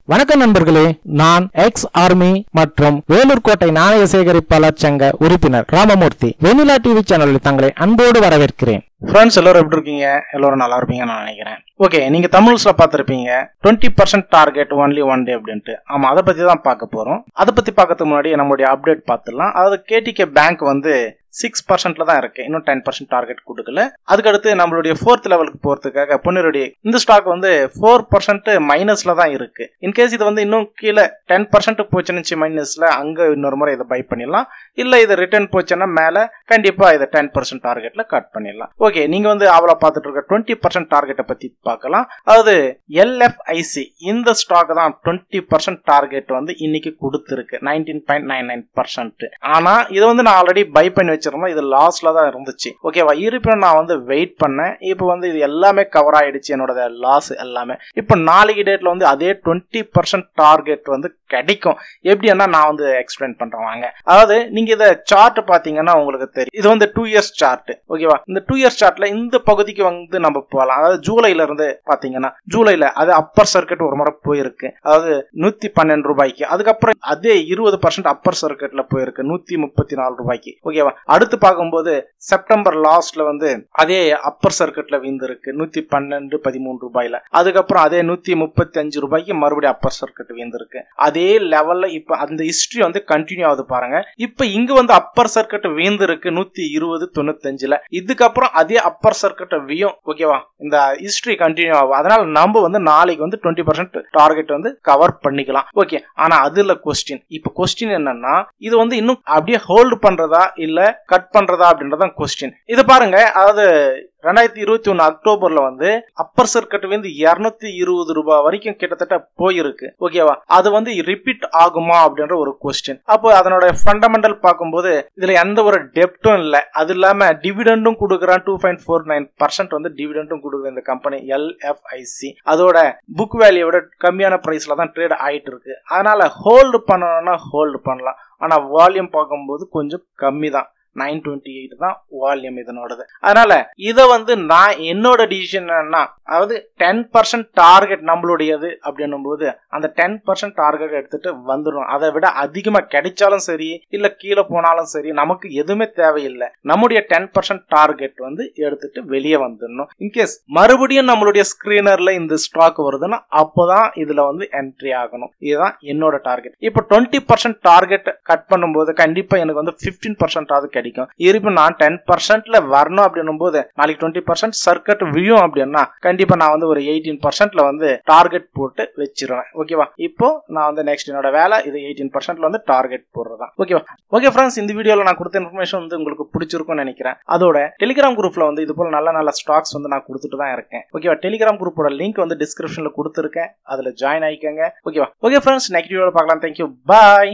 வணக்கம் நண்பர்களே நான் எக்ஸ் ஆர்மி மற்றும் வேலூர் கோட்டை நாணய சேகரிப்பாளர் சங்க உறுப்பினர் ராமமூர்த்தி வெண்ணிலா டிவி சேனலில் தங்களை அன்போடு வரவேற்கிறேன் ஃப்ரெண்ட்ஸ் எல்லாரும் எப்படி இருக்கீங்க எல்லாரும் நல்லா இருப்பீங்கன்னு நான் நினைக்கிறேன் ஓகே நீங்க தமிழ்ஸ்ல பார்த்திருப்பீங்க twenty percent target only one day அப்படின்ட்டு ஆமா அதை பத்தி தான் பார்க்க போறோம் அதை பத்தி பார்க்கறதுக்கு முன்னாடி நம்மளுடைய அப்டேட் பார்த்துடலாம் அதாவது கேடிகே பேங்க் வந்து சிக்ஸ் பர்சன்ட்ல தான் இருக்கு இன்னும் டென் பர்சன்ட் டார்கெட் கொடுக்கல அதுக்கடுத்து நம்மளுடைய ஃபோர்த் லெவலுக்கு போறதுக்காக பொன்னிருடைய இந்த ஸ்டாக் வந்து ஃபோர் பர்சன்ட் மைனஸ்ல தான் இருக்கு இன்கேஸ் இது வந்து இன்னும் கீழே டென் பர்சன்ட் போச்சுன்னு மைனஸ்ல அங்க இன்னொரு முறை இதை பை பண்ணிடலாம் இல்ல இது ரிட்டர்ன் போச்சுன்னா மேல கண்டிப்பா இதை டென் பர்சன்ட் டார்கெட்ல கட் பண்ணிடலாம் ஓகே நீங்க வந்து அவ்வளோ பார்த்துட்டு இருக்க டுவெண்ட்டி பர்சன்ட் டார்கெட்டை பத்தி பார்க்கலாம் அதாவது எல்எஃப்ஐசி இந்த ஸ்டாக் தான் டுவெண்ட்டி பர்சன்ட் டார்கெட் வந்து இன்னைக்கு கொடுத்துருக்கு nineteen point nine nine percent ஆனா இது வந்து நான் ஆல்ரெடி பை பண்ணி வச்சிருந்தேன் இது லாஸ்ட்ல தான் இருந்துச்சு ஓகேவா இருப்பினும் நான் வந்து வெயிட் பண்ணேன் இப்போ வந்து இது எல்லாமே கவர் ஆயிடுச்சு என்னோட லாஸ் எல்லாமே இப்போ நாளைக்கு டேட்ல வந்து அதே டுவெண்ட்டி பர்சன்ட் டார்கெட் வந்து கிடைக்கும் எப்படின்னா நான் வந்து எக்ஸ்பிளைன் பண்றேன் வாங்க அதாவது நீங்க இதை சார்ட் பாத்தீங்கன்னா உங்களுக்கு தெரியும் இது வந்து டூ இயர்ஸ் சார்ட் ஓகேவா இந்த டூ இயர்ஸ் சார்ட்ல இந்த பகுதிக்கு வந்து நம்ம போகலாம் அதாவது ஜூலைல இருந்து பாத்தீங்கன்னா ஜூலைல அது அப்பர் சர்க்கிட் ஒரு முறை போயிருக்கு அதாவது நூத்தி பன்னெண்டு ரூபாய்க்கு அதுக்கப்புறம் அதே இருபது பர்சன்ட் அப்பர் சர்க்கிட்ல போயிருக்கு நூத்தி முப்பத்தி நாலு ரூபாய்க்கு ஓகேவா அடுத்து பார்க்கும்போது செப்டம்பர் லாஸ்ட்ல வந்து அதே அப்பர் சர்க்கிட்ல வீந்திருக்கு நூத்தி பன்னெண்டு பதிமூணு ரூபாயில அதுக்கப்புறம் அதே நூத்தி முப்பத்தி அஞ்சு ரூபாய்க்கு மறுபடியும் அப்பர் சர்க்கிட் வீந்திருக்கு அதே லெவல்ல இப்ப அந்த ஹிஸ்டரி வந்து கண்டினியூ ஆகுது பாருங்க இப்ப இங்க வந்து அப்பர் சர்க்கிட் வீந்திருக்கு நூத்தி இருபது தொண்ணூத்தஞ்சுல இதுக்கப்புறம் அதே அப்பர் சர்க்கிட் வியும் ஓகேவா இந்த ஹிஸ்டரி கண்டினியூ ஆகும் அதனால நம்ம வந்து நாளைக்கு வந்து டுவெண்ட்டி பர்சன்ட் டார்கெட் வந்து கவர் பண்ணிக்கலாம் ஓகே ஆனா அதுல கொஸ்டின் இப்ப கொஸ்டின் என்னன்னா இது வந்து இன்னும் அப்படியே ஹோல்டு பண்றதா இல்ல கட் பண்றதா அப்படின்றதான் கொஸ்டின் இது பாருங்க அதாவது ரெண்டாயிரத்தி இருபத்தி ஒன்னு அக்டோபர்ல வந்து அப்பர் சர்க்கிட் வந்து இருநூத்தி இருபது ரூபாய் வரைக்கும் கிட்டத்தட்ட போயிருக்கு ஓகேவா அது வந்து ரிப்பீட் ஆகுமா அப்படின்ற ஒரு கொஸ்டின் அப்போ அதனோட ஃபண்டமெண்டல் பார்க்கும்போது இதுல எந்த ஒரு டெப்டும் இல்லை அது இல்லாம டிவிடெண்டும் கொடுக்குறான் two point four nine percent வந்து டிவிடெண்டும் கொடுக்குற இந்த கம்பெனி எல்எஃப்ஐசி அதோட புக் வேல்யூவோட கம்மியான பிரைஸ்ல தான் ட்ரேட் ஆயிட்டு இருக்கு அதனால ஹோல்டு பண்ணணும்னா ஹோல்டு பண்ணலாம் ஆனா வால்யூம் பார்க்கும்போது கொஞ்சம் கம்மி தான் நைன் டுவெண்ட்டி எயிட் தான் வால்யூம் இதனோடது அதனால இதை வந்து நான் என்னோட டிசிஷன் என்னன்னா அதாவது டென் பர்சன்ட் டார்கெட் நம்மளுடையது அப்படின்னும் போது அந்த டென் பர்சன்ட் டார்கெட் எடுத்துட்டு வந்துடும் அதை விட அதிகமா கிடைச்சாலும் சரி இல்ல கீழே போனாலும் சரி நமக்கு எதுவுமே தேவையில்லை நம்முடைய டென் பர்சன்ட் டார்கெட் வந்து எடுத்துட்டு வெளியே வந்துடணும் இன்கேஸ் மறுபடியும் நம்மளுடைய ஸ்கிரீனர்ல இந்த ஸ்டாக் வருதுன்னா அப்போதான் இதுல வந்து என்ட்ரி ஆகணும் இதுதான் என்னோட டார்கெட் இப்போ டுவெண்ட்டி பர்சன்ட் டார்கெட் கட் பண்ணும்போது கண்டிப்பா எனக்கு வந்து பிப்டீன் பர்சன்ட் ஆகுது கிடைக்கும் இருப்பினும் நான் டென் பர்சன்ட்ல வரணும் அப்படின்னும் போது நாளைக்கு டுவெண்ட்டி பர்சன்ட் சர்க்கட் விழும் அப்படின்னா கண்டிப்பா நான் வந்து ஒரு எயிட்டீன் பர்சன்ட்ல வந்து டார்கெட் போட்டு வச்சிருவேன் ஓகேவா இப்போ நான் வந்து நெக்ஸ்ட் என்னோட வேலை இது எயிட்டீன் பர்சன்ட்ல வந்து டார்கெட் போடுறதா ஓகேவா ஓகே ஃப்ரெண்ட்ஸ் இந்த வீடியோல நான் கொடுத்த இன்ஃபர்மேஷன் வந்து உங்களுக்கு பிடிச்சிருக்கும்னு நினைக்கிறேன் அதோட டெலிகிராம் குரூப்ல வந்து இது போல நல்ல நல்ல ஸ்டாக்ஸ் வந்து நான் கொடுத்துட்டு தான் இருக்கேன் ஓகேவா டெலிகிராம் குரூப்போட லிங்க் வந்து டிஸ்கிரிப்ஷன்ல கொடுத்துருக்கேன் அதுல ஜாயின் ஆயிக்கங்க ஓகேவா ஓகே ஃப்ரெண்ட்ஸ் நெக்ஸ்ட் வீடியோல பார்க்கலாம் தேங்க்யூ பாய்